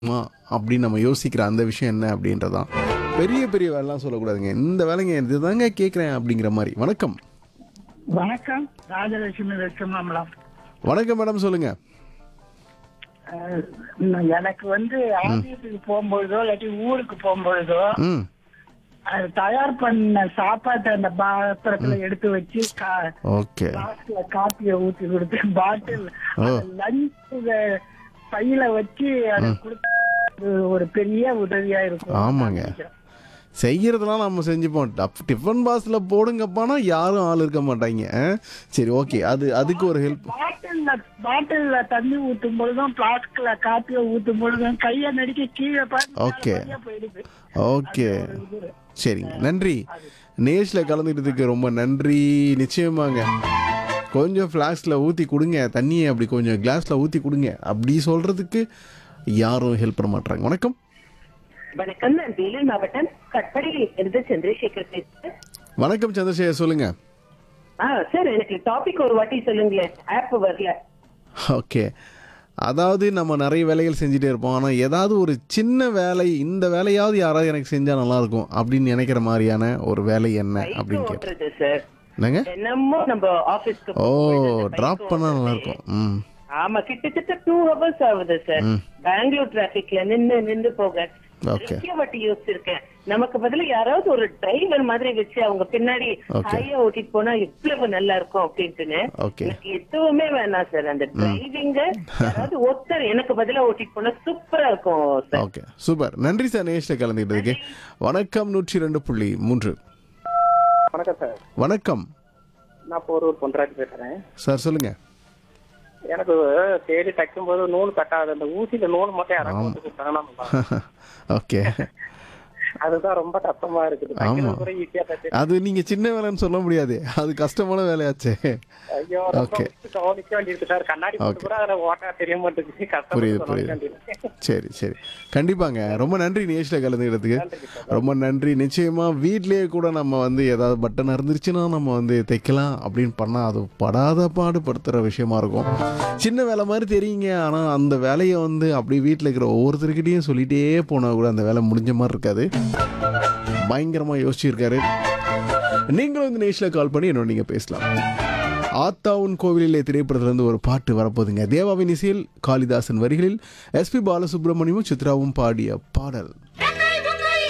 மா அப்படின்னு நம்ம யோசிக்கிற அந்த விஷயம் என்ன அப்படின்றதான் பெரிய பெரிய வேலைலாம் சொல்லக்கூடாதுங்க இந்த வேலைங்க இதுதாங்க கேட்குறேன் அப்படிங்கிற மாதிரி வணக்கம் வணக்கம் ராஜலட்சுமி வெச்சமாமலம் வணக்கம் மேடம் சொல்லுங்க அஹ், இன்னும் எனக்கு வந்து ஆபீஸுக்கு போகும்பொழுதோ இல்லாட்டி ஊருக்கு போகும்பொழுதோ ம் அது தயார் பண்ண சாப்பாட்டை அந்த பாத்திரத்துல எடுத்து வச்சு கா- ஓகே கிளாஸ்ல காப்பியை ஊத்தி கொடுத்து பாட்டில் ஓ. லஞ்ச் பையில வச்சு அதை கொடுத்து ஒரு பெரிய உதவியா இருக்கும் ஆமாங்க. செய்யறதெல்லாம் நம்ம செஞ்சுப்போம் டப் டிஃபன் பாக்ஸில் போடுங்கப்பானா யாரும் ஆள் இருக்க மாட்டாங்க ஆ? சரி ஓகே அது அதுக்கு ஒரு ஹெல்ப் பாட்டில்ல பாட்டில்ல தண்ணி ஊத்தும் பொழுதும் பிளாஸ்க்ல காப்பியை ஊத்தும் பொழுதும் கையை நடிக்க கீழே பார்த்து Okay. மேல போயிடுது ஓகே சரிங்க நன்றி நேஷில் கலந்துக்கிட்டதுக்கு ரொம்ப நன்றி நிச்சயமாங்க கொஞ்சம் ஃப்ளாஸ்கில் ஊற்றி கொடுங்க தண்ணியை அப்படி கொஞ்சம் கிளாஸில் ஊற்றி கொடுங்க அப்படி சொல்கிறதுக்கு யாரும் ஹெல்ப் பண்ண மாட்டாங்க வணக்கம் வணக்கம் நான் வேலூர் மாவட்டம் கட்படியில் இருந்து சந்திரசேகர் பேசுறேன் வணக்கம் சந்திரசேகர் சொல்லுங்கள் ஆ சார் எனக்கு டாபிக் ஒரு வாட்டி சொல்லுங்களேன் ஆப் வரல ஓகே அதாவது நம்ம நிறைய வேலைகள் செஞ்சுட்டே இருப்போம் ஆனால் ஏதாவது ஒரு சின்ன வேலை இந்த வேலையாவது யாராவது எனக்கு செஞ்சால் நல்லாயிருக்கும் அப்படின்னு நினைக்கிற மாதிரியான ஒரு வேலை என்ன பைக் அப்படின்னு கேட்டேன் ஓட்டுறது சார் என்னங்க தினமும் நம்ம ஆபீஸ்க்கு ஓ போகும்பொழுது அந்த ட்ராப் bike பண்ணால் ஓட்டுறது. நல்லாயிருக்கும் ம் ஆமா கிட்டத்தட்ட டூ ஹவர்ஸ் ஆகுது சார் பெங்களூர் டிராபிக்ல நின்னு நின்னு போக Okay. நிறைய வாட்டி யோசிச்சிருக்கேன் நமக்கு பதிலா யாராவது ஒரு டிரைவர் மாதிரி வச்சு அவங்க பின்னாடி Okay. ஹையா ஓட்டிட்டு போனா எவ்வளவு நல்லா இருக்கும் அப்படின்ட்டுன்னு Okay. எனக்கு எதுவுமே வேணாம் சார் அந்த டிரைவிங்க யாராவது ஒருத்தர் எனக்கு பதிலா ஓட்டிட்டு போனா சூப்பரா இருக்கும் சார் ஓகே சூப்பர் நன்றி சார் நேஷில் கலந்துக்கிட்டதுக்கு வணக்கம் நூற்றி ரெண்டு புள்ளி மூன்று வணக்கம் சார் வணக்கம் நான் போரூர் பொன்ராஜ் பேசுறேன் சார் சொல்லுங்கள் எனக்கு தேடி தைக்கும் போது நூல் கட்டாது அந்த ஊசியில நூல் மட்டும் யாராவது வந்து கொடுத்தாங்கன்னா ஓகே அதுதான் ரொம்ப கஷ்டமா இருக்குது தைக்கிறது கூட ஈஸியா தைச்சு அது நீங்கள் சின்ன வேலைன்னு சொல்ல முடியாது அது கஷ்டமான வேலையாச்சே ஐயோ ரொம்ப Okay. உத்து கவனிக்க வேண்டியிருக்கு சார் கண்ணாடி போட்டு கூட அதுல ஓட்ட தெரிய மாட்டேங்குது கஷ்டப்பட்டு புரியுது, கவனிக்க புரியுது. வேண்டியிருக்கு. சரி சரி கண்டிப்பாங்க ரொம்ப நன்றி நேஷில் கலந்துக்கிறதுக்கு ரொம்ப நன்றி நிச்சயமா வீட்லயே கூட நம்ம வந்து ஏதாவது பட்டன் இருந்துருச்சுன்னா நம்ம வந்து தைக்கலாம் அப்படின்னு பண்ணால் அது படாத பாடுபடுத்துகிற விஷயமா இருக்கும் சின்ன வேலை மாதிரி தெரியுங்க ஆனால் அந்த வேலையை வந்து அப்படி வீட்டில் இருக்கிற ஒவ்வொருத்தருக்கிட்டையும் சொல்லிட்டே போனால் கூட அந்த வேலை முடிஞ்ச மாதிரி இருக்காது பயங்கரமாக யோசிச்சிருக்காரு நீங்களும் இந்த நேஷில் கால் பண்ணி என்னோட நீங்கள் பேசலாம் ஆத்தாவுன் கோவிலிலே திரைப்படத்திலிருந்து ஒரு பாட்டு வரப்போகுதுங்க தேவாவின் இசையில் காளிதாசன் வரிகளில் எஸ்பி பாலசுப்ரமணியமும் சித்ராவும் பாடிய பாடல்